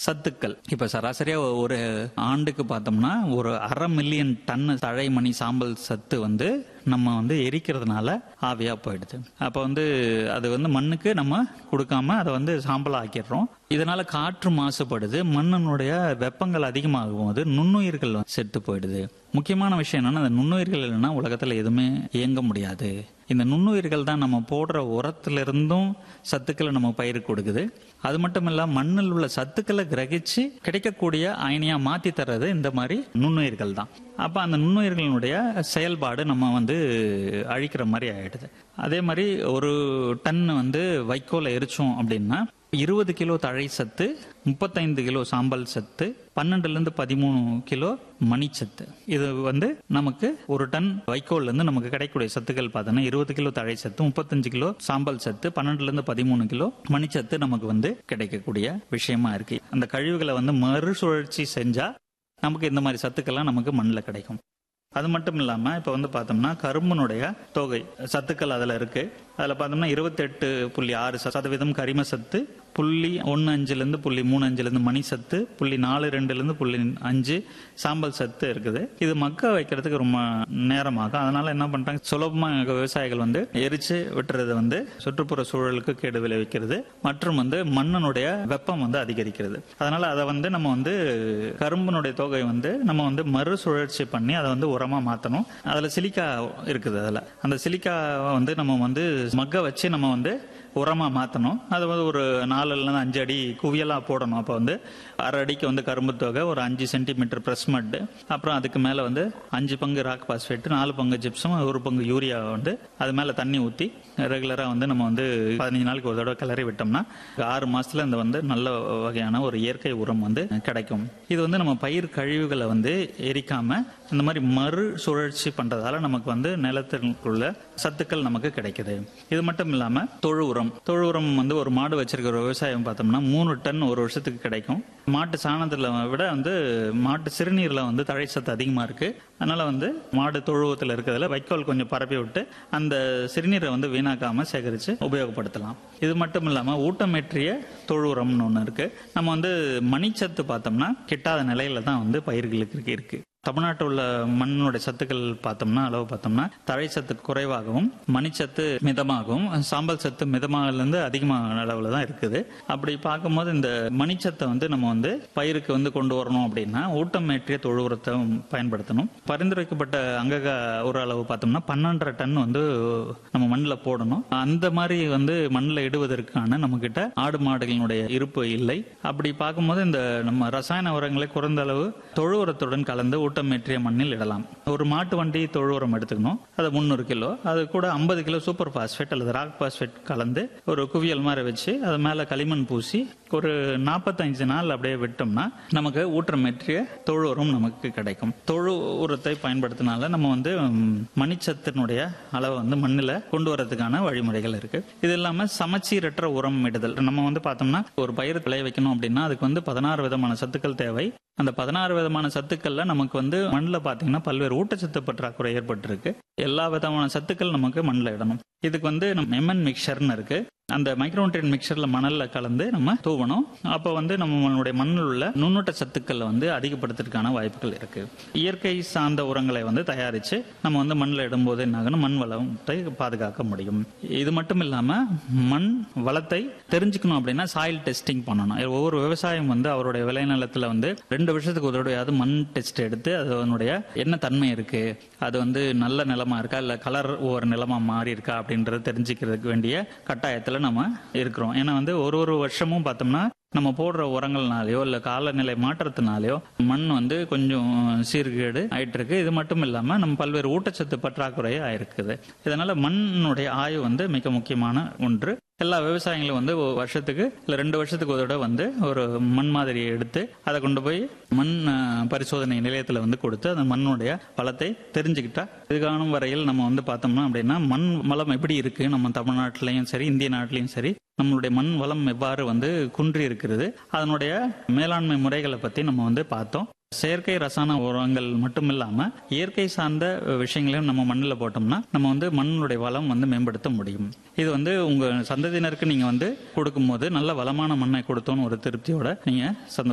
சத்துக்கள் இப்ப சராசரியா ஒரு ஆண்டுக்கு பார்த்தோம்னா ஒரு அரை மில்லியன் டன் தழைமணி சாம்பல் சத்து வந்து நம்ம வந்து எரிக்கிறதுனால ஆவியா போயிடுது அப்ப வந்து அது வந்து மண்ணுக்கு நம்ம கொடுக்காம அதை வந்து சாம்பலா ஆக்கிடுறோம் இதனால காற்று மாசுபடுது மண்ணினுடைய வெப்பங்கள் அதிகமாகும் போது நுண்ணுயிர்கள் செத்து போயிடுது முக்கியமான விஷயம் என்னன்னா அந்த நுண்ணுயிர்கள் இல்லைன்னா உலகத்துல எதுவுமே இயங்க முடியாது இந்த நுண்ணுயிர்கள் தான் நம்ம போடுற உரத்துல இருந்தும் சத்துக்களை நம்ம பயிருக்கு கொடுக்குது அது மட்டும் இல்ல மண்ணில் உள்ள சத்துக்களை கிரகிச்சு கிடைக்கக்கூடிய அயனியா மாத்தி தர்றது இந்த மாதிரி நுண்ணுயிர்கள் தான் அப்ப அந்த நுண்ணுயிர்களுடைய செயல்பாடு நம்ம வந்து அழிக்கிற மாதிரி ஆயிடுது அதே மாதிரி ஒரு டன் வந்து வைக்கோலை எரிச்சோம் அப்படின்னா இருபது கிலோ தழை சத்து முப்பத்தைந்து கிலோ சாம்பல் சத்து பன்னெண்டுல இருந்து பதிமூணு கிலோ மணிச்சத்து இது வந்து நமக்கு ஒரு டன் வைக்கோல்ல இருந்து நமக்கு கிடைக்கக்கூடிய சத்துக்கள் பார்த்தோம்னா இருபது கிலோ தழை சத்து முப்பத்தஞ்சு கிலோ சாம்பல் சத்து பன்னெண்டுல இருந்து பதிமூணு கிலோ மணிச்சத்து நமக்கு வந்து கிடைக்கக்கூடிய விஷயமா இருக்கு அந்த கழிவுகளை வந்து மறுசுழற்சி செஞ்சா நமக்கு இந்த மாதிரி சத்துக்கள்லாம் நமக்கு மண்ணில் கிடைக்கும் அது மட்டும் இல்லாம இப்ப வந்து பார்த்தோம்னா கரும்புனுடைய தொகை சத்துக்கள் அதுல இருக்கு அதுல பார்த்தோம்னா இருபத்தெட்டு புள்ளி ஆறு சதவீதம் கரிம சத்து புள்ளி ஒன்று அஞ்சுலேருந்து புள்ளி மூணு அஞ்சுலேருந்து மணி சத்து புள்ளி நாலு ரெண்டுலேருந்து புள்ளி அஞ்சு சாம்பல் சத்து இருக்குது இது மக்க வைக்கிறதுக்கு ரொம்ப நேரமாகும் அதனால என்ன பண்றாங்க சுலபமா விவசாயிகள் வந்து எரிச்சு விட்டுறது வந்து சுற்றுப்புற சூழலுக்கு கேடு விளைவிக்கிறது மற்றும் வந்து மண்ணினுடைய வெப்பம் வந்து அதிகரிக்கிறது அதனால அதை வந்து நம்ம வந்து கரும்பினுடைய தொகை வந்து நம்ம வந்து மறுசுழற்சி பண்ணி அதை வந்து உரமா மாத்தணும் அதுல சிலிக்கா இருக்குது அதுல அந்த சிலிக்கா வந்து நம்ம வந்து மக்க வச்சு நம்ம வந்து உரமா மாத்தணும் அது வந்து ஒரு நாலுல இருந்து அஞ்சு அடி குவியலா போடணும் அப்போ வந்து அரை அடிக்கு வந்து கரும்பு தொகை ஒரு அஞ்சு சென்டிமீட்டர் பிரஸ் மட் அப்புறம் அதுக்கு மேல வந்து அஞ்சு பங்கு ராக் பாஸ்பேட் நாலு பங்கு ஜிப்சம் ஒரு பங்கு யூரியா வந்து அது மேல தண்ணி ஊத்தி ரெகுலரா வந்து நம்ம வந்து பதினஞ்சு நாளைக்கு ஒரு தடவை கிளறி விட்டோம்னா ஆறு மாசத்துல இந்த வந்து நல்ல வகையான ஒரு இயற்கை உரம் வந்து கிடைக்கும் இது வந்து நம்ம பயிர் கழிவுகளை வந்து எரிக்காம இந்த மாதிரி மறு சுழற்சி பண்றதால நமக்கு வந்து நிலத்திற்குள்ள சத்துக்கள் நமக்கு கிடைக்குது இது மட்டும் இல்லாம தொழு உரம் தொழு உரம் வந்து ஒரு மாடு வச்சிருக்கிற விவசாயம் பார்த்தோம்னா மூணு டன் ஒரு வருஷத்துக்கு கிடைக்கும் மாட்டு சாணத்துல விட வந்து மாட்டு சிறுநீர்ல வந்து தழை சத்து அதிகமா இருக்கு அதனால வந்து மாடு தொழுவத்துல இருக்கிறதுல வைக்கோல் கொஞ்சம் பரப்பி விட்டு அந்த சிறுநீரை வந்து வீணாக்காம சேகரிச்சு உபயோகப்படுத்தலாம் இது மட்டும் இல்லாம ஊட்டமேற்றிய தொழு உரம்னு ஒண்ணு இருக்கு நம்ம வந்து மணிச்சத்து பார்த்தோம்னா கிட்டாத நிலையில தான் வந்து பயிர்களுக்கு இருக்கு தமிழ்நாட்டில் உள்ள மண்ணோட சத்துக்கள் பார்த்தோம்னா அளவு பார்த்தோம்னா தழை சத்து குறைவாகவும் மணிச்சத்து மிதமாகவும் சாம்பல் சத்து மிதமாகலேருந்து அதிகமான அளவில் தான் இருக்குது அப்படி பார்க்கும்போது இந்த மணிச்சத்தை வந்து நம்ம வந்து பயிருக்கு வந்து கொண்டு வரணும் அப்படின்னா ஊட்டமேற்றிய தொழு உரத்தை பயன்படுத்தணும் பரிந்துரைக்கப்பட்ட அங்கக ஒரு அளவு பார்த்தோம்னா பன்னெண்டரை டன் வந்து நம்ம மண்ணில் போடணும் அந்த மாதிரி வந்து மண்ணில் இடுவதற்கான நம்ம கிட்ட ஆடு மாடுகளினுடைய இருப்பு இல்லை அப்படி பார்க்கும்போது இந்த நம்ம ரசாயன உரங்களை குறைந்த அளவு தொழு உரத்துடன் கலந்து ஊட்டமேற்றிய மண்ணில் இடலாம் ஒரு மாட்டு வண்டி தொழு உரம் எடுத்துக்கணும் அது முந்நூறு கிலோ அது கூட ஐம்பது கிலோ சூப்பர் பாஸ்பேட் அல்லது ராக் பாஸ்பேட் கலந்து ஒரு குவியல் மாதிரி வச்சு அது மேல களிமண் பூசி ஒரு நாற்பத்தஞ்சு நாள் அப்படியே விட்டோம்னா நமக்கு ஊட்டமேற்றிய தொழு உரம் நமக்கு கிடைக்கும் தொழு உரத்தை பயன்படுத்தினால நம்ம வந்து மணிச்சத்தினுடைய அளவை வந்து மண்ணில் கொண்டு வரதுக்கான வழிமுறைகள் இருக்கு இது இல்லாம சமச்சீரற்ற உரம் இடுதல் நம்ம வந்து பார்த்தோம்னா ஒரு பயிர் விளைய வைக்கணும் அப்படின்னா அதுக்கு வந்து பதினாறு விதமான சத்துக்கள் தேவை அந்த பதினாறு விதமான சத்துக்கள்ல நமக்கு வந்து மண்ணில் பார்த்தீங்கன்னா பல்வேறு ஊட்டச்சத்து பற்றாக்குறை ஏற்பட்டிருக்கு எல்லா விதமான சத்துக்கள் நமக்கு மண்ணில் இடணும் இதுக்கு வந்து நம்ம எம்என் மிக்சர்னு இருக்கு அந்த மைக்ரோன்ட்ரியன் மிக்சர்ல மணல்ல கலந்து நம்ம தூவணும் அப்ப வந்து நம்மளுடைய மண்ணில் உள்ள நுண்ணூட்ட சத்துக்களை வந்து அதிகப்படுத்துறதுக்கான வாய்ப்புகள் இருக்கு இயற்கை சார்ந்த உரங்களை வந்து தயாரிச்சு நம்ம வந்து மண்ணில் இடும்போது என்ன ஆகணும் மண் வளத்தை பாதுகாக்க முடியும் இது மட்டும் இல்லாம மண் வளத்தை தெரிஞ்சுக்கணும் அப்படின்னா சாயில் டெஸ்டிங் பண்ணணும் ஒவ்வொரு விவசாயம் வந்து அவருடைய விளைநிலத்துல வந்து ரெண்டு வருஷத்துக்கு ஒரு தடவையாவது மண் டெஸ்ட் எடுத்து அதனுடைய என்ன தன்மை இருக்கு அது வந்து நல்ல நிலமா இருக்கா இல்ல கலர் ஒவ்வொரு நிலமா மாறி இருக்கா அப்படின்றத தெரிஞ்சுக்கிறதுக்கு வேண்டிய கட்டாயத்துல நம்ம இருக்கிறோம் ஏன்னா வந்து ஒரு ஒரு வருஷமும் பார்த்தோம்னா நம்ம போடுற உரங்கள்னாலயோ இல்ல காலநிலை மாற்றத்தினாலயோ மண் வந்து கொஞ்சம் சீர்கேடு ஆயிட்டு இருக்கு இது மட்டும் இல்லாம நம்ம பல்வேறு ஊட்டச்சத்து பற்றாக்குறையே ஆயிருக்குது இதனால மண்ணுடைய ஆய்வு வந்து மிக முக்கியமான ஒன்று எல்லா விவசாயிகளும் வந்து வருஷத்துக்கு இல்ல ரெண்டு வருஷத்துக்கு ஒரு தடவை வந்து ஒரு மண் மாதிரியை எடுத்து அதை கொண்டு போய் மண் பரிசோதனை நிலையத்துல வந்து கொடுத்து அந்த மண்ணுடைய வளத்தை தெரிஞ்சுக்கிட்டா இதுக்கான வரையில் நம்ம வந்து பார்த்தோம்னா அப்படின்னா மண் வளம் எப்படி இருக்கு நம்ம தமிழ்நாட்டிலையும் சரி இந்திய நாட்டிலையும் சரி நம்மளுடைய மண் வளம் எவ்வாறு வந்து குன்றி இருக்கிறது அதனுடைய மேலாண்மை முறைகளை பத்தி நம்ம வந்து பார்த்தோம் செயற்கை ரசாயன உரங்கள் மட்டும் இல்லாம இயற்கை சார்ந்த விஷயங்களையும் நம்ம மண்ணில் போட்டோம்னா நம்ம வந்து மண்ணுடைய வளம் வந்து மேம்படுத்த முடியும் இது வந்து உங்க சந்ததியினருக்கு நீங்க வந்து கொடுக்கும்போது நல்ல வளமான மண்ணை கொடுத்தோன்னு ஒரு திருப்தியோட நீங்க சந்தோஷம்